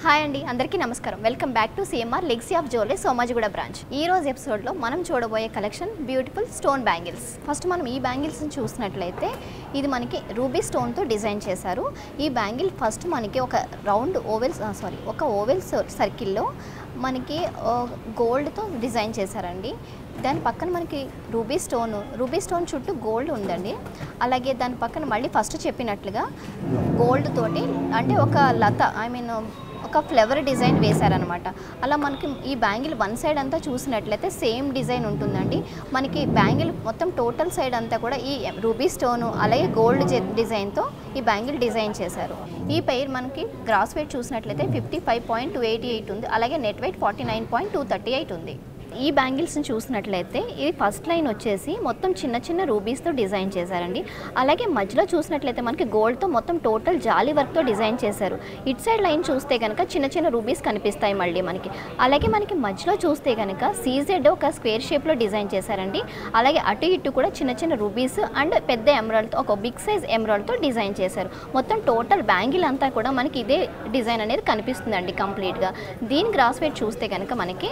hi అండి అందరికీ నమస్కారం welcome back to CMR legacy of jewellery Somajiguda branch ఈ రోజు ఎపిసోడ్లో మనం చూడబోయే collection beautiful stone bangles first మనం ఈ బ్యాంగిల్స్ని చూసినట్లయితే ఇది మనకి రూబీ స్టోన్తో డిజైన్ చేశారు ఈ బ్యాంగిల్ ఫస్ట్ మనకి ఒక రౌండ్ ఓవెల్ సారీ ఒక ఓవెల్ సర్కిల్లో మనకి గోల్డ్తో డిజైన్ చేశారండి దాని పక్కన మనకి రూబీ స్టోన్ రూబీ స్టోన్ చుట్టూ గోల్డ్ ఉందండి అలాగే దాని పక్కన మళ్ళీ ఫస్ట్ చెప్పినట్లుగా గోల్డ్ తోటి అంటే ఒక లత ఐ మీన్ ఒక ఫ్లవర్ డిజైన్ వేశారనమాట అలా మనకి ఈ బ్యాంగిల్ వన్ సైడ్ అంతా చూసినట్లయితే సేమ్ డిజైన్ ఉంటుందండి మనకి బ్యాంగిల్ మొత్తం టోటల్ సైడ్ అంతా కూడా ఈ రూబీ స్టోను అలాగే గోల్డ్ డిజైన్తో ఈ బ్యాంగిల్ డిజైన్ చేశారు ఈ పెయిర్ మనకి గ్రాస్ వెయిట్ చూసినట్లయితే fifty five point two eighty eight ఉంది అలాగే net weight forty nine point two thirty eight ఉంది ఈ బ్యాంగిల్స్ని చూసినట్లయితే ఇది ఫస్ట్ లైన్ వచ్చేసి మొత్తం చిన్న చిన్న రూబీస్తో డిజైన్ చేశారండి అలాగే మధ్యలో చూసినట్లయితే మనకి గోల్డ్తో మొత్తం టోటల్ జాలీ వర్క్తో డిజైన్ చేశారు ఇట్ సైడ్ లైన్ చూస్తే కనుక చిన్న చిన్న రూబీస్ కనిపిస్తాయి మళ్ళీ మనకి అలాగే మనకి మధ్యలో చూస్తే కనుక సీజెడ్ ఒక స్క్వేర్ షేప్లో డిజైన్ చేశారండి అలాగే అటు ఇటు కూడా చిన్న చిన్న రూబీస్ అండ్ పెద్ద ఎమరాల్డ్తో ఒక బిగ్ సైజ్ ఎమరాల్డ్తో డిజైన్ చేశారు మొత్తం టోటల్ బ్యాంగిల్ అంతా కూడా మనకి ఇదే డిజైన్ అనేది కనిపిస్తుందండి కంప్లీట్గా దీని గ్రాస్ వెయిట్ చూస్తే కనుక మనకి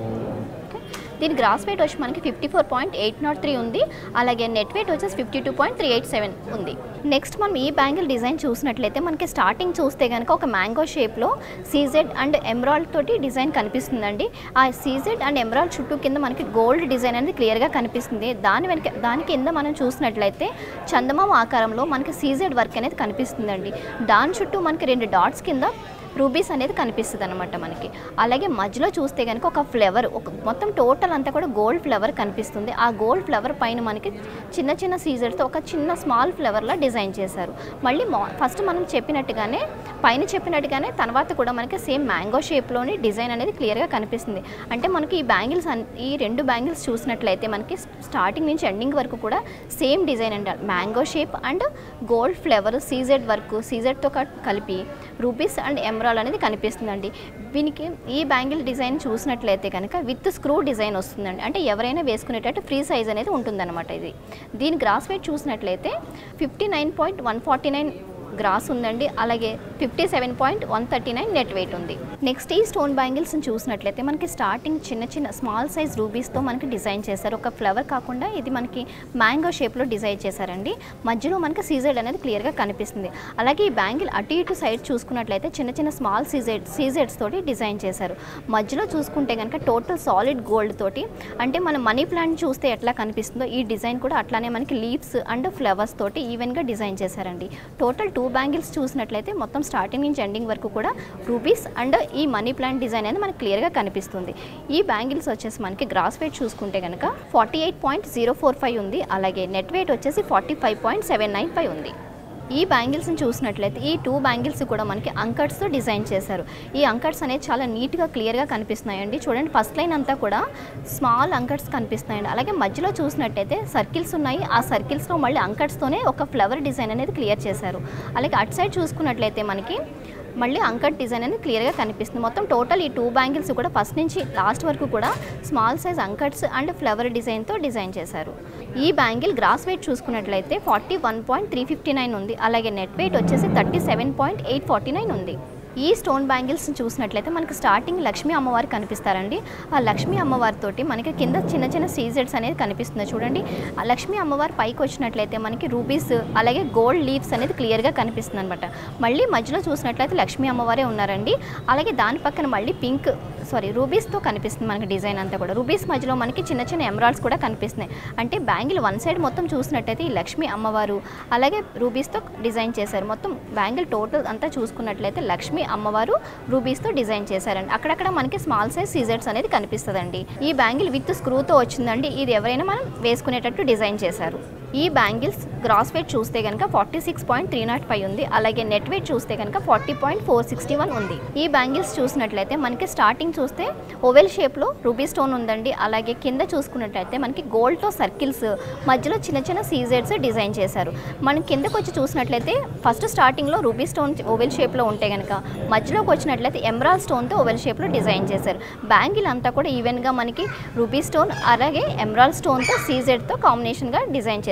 దీని గ్రాస్ వెయిట్ వచ్చి మనకి fifty four point eight nought three ఉంది అలాగే నెట్ వెయిట్ వచ్చేసి fifty two point three eight seven ఉంది నెక్స్ట్ మనం ఈ బ్యాంగిల్ డిజైన్ చూసినట్లయితే మనకి స్టార్టింగ్ చూస్తే కనుక ఒక మ్యాంగో షేప్లో సీజెడ్ అండ్ ఎమరాల్డ్ తోటి డిజైన్ కనిపిస్తుందండి ఆ సీజెడ్ అండ్ ఎమరాల్డ్ చుట్టూ కింద మనకి గోల్డ్ డిజైన్ అనేది క్లియర్గా కనిపిస్తుంది దాని వెనక దాని కింద మనం చూసినట్లయితే చందమామ ఆకారంలో మనకి సీజెడ్ వర్క్ అనేది కనిపిస్తుందండి దాని చుట్టూ మనకి రెండు డాట్స్ కింద రూబీస్ అనేది కనిపిస్తుంది అనమాట మనకి అలాగే మధ్యలో చూస్తే కనుక ఒక ఫ్లవర్ ఒక మొత్తం టోటల్ అంతా కూడా గోల్డ్ ఫ్లవర్ కనిపిస్తుంది ఆ గోల్డ్ ఫ్లవర్ పైన మనకి చిన్న చిన్న సీజర్తో ఒక చిన్న స్మాల్ ఫ్లవర్లా డిజైన్ చేశారు మళ్ళీ ఫస్ట్ మనం చెప్పినట్టుగానే పైన చెప్పినట్టుగానే తర్వాత కూడా మనకి సేమ్ మ్యాంగో షేప్లోని డిజైన్ అనేది క్లియర్గా కనిపిస్తుంది అంటే మనకి ఈ బ్యాంగిల్స్ ఈ రెండు బ్యాంగిల్స్ చూసినట్లయితే మనకి స్టార్టింగ్ నుంచి ఎండింగ్ వరకు కూడా సేమ్ డిజైన్ అండి mango shape and gold flower CZ work సీజెడ్తో కలిపి రూపీస్ అండ్ ఎమరాల్ అనేది కనిపిస్తుందండి దీనికి ఈ బ్యాంగిల్ డిజైన్ చూసినట్లయితే కనుక విత్ స్క్రూ డిజైన్ వస్తుందండి అంటే ఎవరైనా వేసుకునేటట్టు ఫ్రీ సైజ్ అనేది ఉంటుందన్నమాట ఇది దీని గ్రాస్ వెయిట్ చూసినట్లయితే fifty nine point one forty nine gross ఉందండి అలాగే fifty seven point one thirty nine net weight ఉంది నెక్స్ట్ ఈ స్టోన్ బ్యాంగిల్స్ని చూసినట్లయితే మనకి స్టార్టింగ్ చిన్న చిన్న స్మాల్ సైజ్ రూబీస్తో మనకి డిజైన్ చేశారు ఒక ఫ్లవర్ కాకుండా ఇది మనకి మ్యాంగో షేప్లో డిజైన్ చేశారండి మధ్యలో మనకి సీజెడ్ అనేది క్లియర్గా కనిపిస్తుంది అలాగే ఈ బ్యాంగిల్ అటు ఇటు సైడ్ చూసుకున్నట్లయితే చిన్న చిన్న స్మాల్ సీజెడ్ సీజెడ్స్ తోటి డిజైన్ చేశారు మధ్యలో చూసుకుంటే కనుక టోటల్ సాలిడ్ గోల్డ్ తోటి అంటే మనం మనీ ప్లాంట్ చూస్తే ఎట్లా కనిపిస్తుందో ఈ డిజైన్ కూడా అట్లానే మనకి లీవ్స్ అండ్ ఫ్లవర్స్ తోటి ఈవెన్గా డిజైన్ చేశారండి టోటల్ టూ బ్యాంగిల్స్ చూసినట్లయితే మొత్తం స్టార్టింగ్ నుంచి ఎండింగ్ వరకు కూడా రూబీస్ అండ్ ఈ మనీ ప్లాంట్ డిజైన్ అనేది మనకి క్లియర్గా కనిపిస్తుంది ఈ బ్యాంగిల్స్ వచ్చేసి మనకి గ్రాస్ వెయిట్ చూసుకుంటే కనుక forty eight point zero four five ఉంది అలాగే నెట్ వెయిట్ వచ్చేసి forty five point seven nine five ఉంది ఈ బ్యాంగిల్స్ని చూసినట్లయితే ఈ టూ బ్యాంగిల్స్ కూడా మనకి అంకట్స్తో డిజైన్ చేశారు ఈ అంకట్స్ అనేది చాలా నీట్గా క్లియర్గా కనిపిస్తున్నాయండి చూడండి ఫస్ట్ లైన్ అంతా కూడా స్మాల్ అంకట్స్ కనిపిస్తున్నాయండి అలాగే మధ్యలో చూసినట్టయితే సర్కిల్స్ ఉన్నాయి ఆ సర్కిల్స్లో మళ్ళీ అంకట్స్తోనే ఒక ఫ్లవర్ డిజైన్ అనేది క్లియర్ చేశారు అలాగే అటు సైడ్ చూసుకున్నట్లయితే మనకి మళ్ళీ అంకట్ డిజైన్ అనేది క్లియర్గా కనిపిస్తుంది మొత్తం టోటల్ ఈ టూ బ్యాంగిల్స్ కూడా ఫస్ట్ నుంచి లాస్ట్ వరకు కూడా small size uncuts and flower డిజైన్తో డిజైన్ చేశారు ఈ బ్యాంగిల్ గ్రాస్ వెయిట్ చూసుకున్నట్లయితే forty one point three fifty nine ఉంది అలాగే నెట్ వెయిట్ వచ్చేసి thirty seven point eight forty nine ఉంది ఈ స్టోన్ బ్యాంగిల్స్ చూసినట్లయితే మనకి స్టార్టింగ్ లక్ష్మీ అమ్మవారు కనిపిస్తారండి ఆ లక్ష్మీ అమ్మవారితోటి మనకి కింద చిన్న చిన్న సీజెడ్స్ అనేది కనిపిస్తుంది చూడండి ఆ లక్ష్మీ అమ్మవారి పైకి వచ్చినట్లయితే మనకి రూబీస్ అలాగే గోల్డ్ లీవ్స్ అనేది క్లియర్గా కనిపిస్తుంది అనమాట మళ్ళీ మధ్యలో చూసినట్లయితే లక్ష్మీ అమ్మవారే ఉన్నారండి అలాగే దాని పక్కన మళ్ళీ పింక్ సారీ రూబీస్తో కనిపిస్తుంది మనకి డిజైన్ అంతా కూడా రూబీస్ మధ్యలో మనకి చిన్న చిన్న ఎమరాల్డ్స్ కూడా కనిపిస్తున్నాయి అంటే బ్యాంగిల్ వన్ సైడ్ మొత్తం చూసినట్టయితే ఈ లక్ష్మీ అమ్మవారు అలాగే రూబీస్తో డిజైన్ చేశారు మొత్తం బ్యాంగిల్ టోటల్ అంతా చూసుకున్నట్లయితే లక్ష్మీ అమ్మవారు రూబీస్తో డిజైన్ చేశారండి అక్కడక్కడ మనకి స్మాల్ సైజ్ సీజర్స్ అనేది కనిపిస్తుందండి ఈ బ్యాంగిల్ విత్ స్క్రూతో వచ్చిందండి ఇది ఎవరైనా మనం వేసుకునేటట్టు డిజైన్ చేశారు ఈ బ్యాంగిల్స్ గ్రాస్ వెయిట్ చూస్తే కనుక forty six point three naught five ఉంది అలాగే నెట్ వెయిట్ చూస్తే కనుక forty point four sixty one ఉంది ఈ బ్యాంగిల్స్ చూసినట్లయితే మనకి స్టార్టింగ్ చూస్తే ఓవెల్ షేప్లో రూబీ స్టోన్ ఉందండి అలాగే కింద చూసుకున్నట్లయితే మనకి గోల్డ్తో సర్కిల్స్ మధ్యలో చిన్న చిన్న సీజెడ్స్ డిజైన్ చేశారు మనం కిందకు వచ్చి చూసినట్లయితే ఫస్ట్ స్టార్టింగ్లో రూబీ స్టోన్ ఓవెల్ షేప్లో ఉంటే కనుక మధ్యలోకి వచ్చినట్లయితే ఎమరాల్ స్టోన్తో ఓవెల్ షేప్లో డిజైన్ చేశారు బ్యాంగిల్ అంతా కూడా ఈవెన్గా మనకి రూబీ స్టోన్ అలాగే ఎమరాల్ స్టోన్తో సీజెడ్తో కాంబినేషన్గా డిజైన్ చేశారు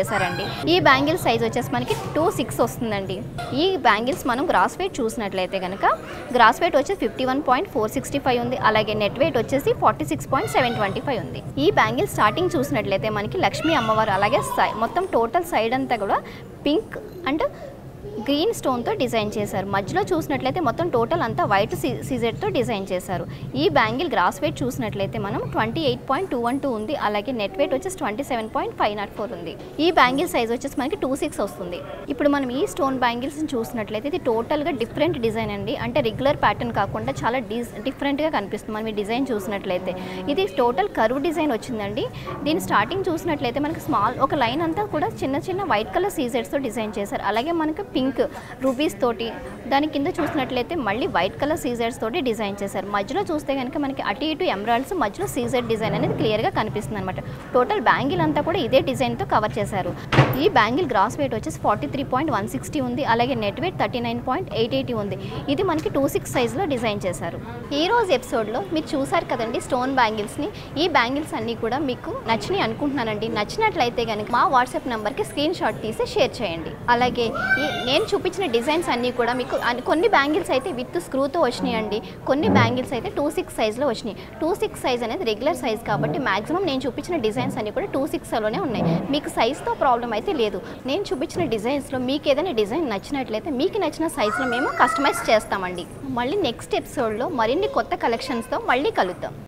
చేశారండి ఈ బ్యాంగిల్ సైజ్ వచ్చేసి మనకి టూ సిక్స్ వస్తుందండి ఈ బ్యాంగిల్స్ మనం గ్రాస్ వెయిట్ చూసినట్లయితే కనుక గ్రాస్ వెయిట్ వచ్చేసి fifty one point four sixty five ఉంది అలాగే నెట్ వెయిట్ వచ్చేసి forty six point seven twenty five ఉంది ఈ బ్యాంగిల్ స్టార్టింగ్ చూసినట్లయితే మనకి లక్ష్మీ అమ్మవారు అలాగే సై మొత్తం టోటల్ సైడ్ అంతా కూడా పింక్ అండ్ గ్రీన్ స్టోన్తో డిజైన్ చేశారు మధ్యలో చూసినట్లయితే మొత్తం టోటల్ అంతా వైట్ సీజెడ్తో డిజైన్ చేశారు ఈ బ్యాంగిల్ గ్రాస్ వెయిట్ చూసినట్లయితే మనం twenty eight point two one two ఉంది అలాగే నెట్ వెయిట్ వచ్చేసి twenty seven point five naught four ఉంది ఈ బ్యాంగిల్ సైజ్ వచ్చేసి మనకి టూ సిక్స్ వస్తుంది ఇప్పుడు మనం ఈ స్టోన్ బ్యాంగిల్స్ని చూసినట్లయితే ఇది టోటల్గా డిఫరెంట్ డిజైన్ అండి అంటే రెగ్యులర్ ప్యాటర్న్ కాకుండా చాలా డిజ్ డిఫరెంట్గా కనిపిస్తుంది మనం ఈ డిజైన్ చూసినట్లయితే ఇది టోటల్ కరువు డిజైన్ వచ్చిందండి దీని స్టార్టింగ్ చూసినట్లయితే మనకి స్మాల్ ఒక లైన్ అంతా కూడా చిన్న చిన్న వైట్ కలర్ సీజెడ్స్తో డిజైన్ చేశారు అలాగే మనకి పింక్ రూబీస్ తోటి దాని కింద చూసినట్లయితే మళ్ళీ వైట్ కలర్ సీజెడ్స్ తోటి డిజైన్ చేశారు మధ్యలో చూస్తే కనుక మనకి అటు ఇటు ఎమరాల్డ్స్ మధ్యలో సీజెడ్ డిజైన్ అనేది క్లియర్గా కనిపిస్తుంది అనమాట టోటల్ బ్యాంగిల్ అంతా కూడా ఇదే డిజైన్తో కవర్ చేశారు ఈ బ్యాంగిల్ గ్రాస్ వెయిట్ వచ్చేసి forty three point one sixty ఉంది అలాగే net weight thirty nine point eight eighty ఉంది ఇది మనకి టూ సిక్స్ సైజ్లో డిజైన్ చేశారు ఈ రోజు ఎపిసోడ్లో మీరు చూసారు కదండి స్టోన్ బ్యాంగిల్స్ని ఈ బ్యాంగిల్స్ అన్నీ కూడా మీకు నచ్చినాయి అనుకుంటున్నానండి నచ్చినట్లయితే కనుక మా వాట్సాప్ నెంబర్కి స్క్రీన్ షాట్ తీసి షేర్ చేయండి అలాగే ఈ నేను చూపించిన డిజైన్స్ అన్నీ కూడా మీకు అన్ని- కొన్ని బ్యాంగిల్స్ అయితే విత్ స్క్రూతో వచ్చినాయండి కొన్ని బ్యాంగిల్స్ అయితే టూ సిక్స్ సైజ్లో వచ్చినాయి టూ సిక్స్ సైజ్ అనేది రెగ్యులర్ సైజ్ కాబట్టి మాక్సిమం నేను చూపించిన డిజైన్స్ అన్నీ కూడా టూ సిక్స్లోనే ఉన్నాయి మీకు సైజ్తో ప్రాబ్లం అయితే లేదు నేను చూపించిన డిజైన్స్లో మీకు ఏదైనా డిజైన్ నచ్చినట్లయితే మీకు నచ్చిన సైజులో మేము కస్టమైజ్ చేస్తామండి మళ్ళీ నెక్స్ట్ ఎపిసోడ్లో మరిన్ని కొత్త కలెక్షన్స్తో మళ్ళీ కలుద్దాం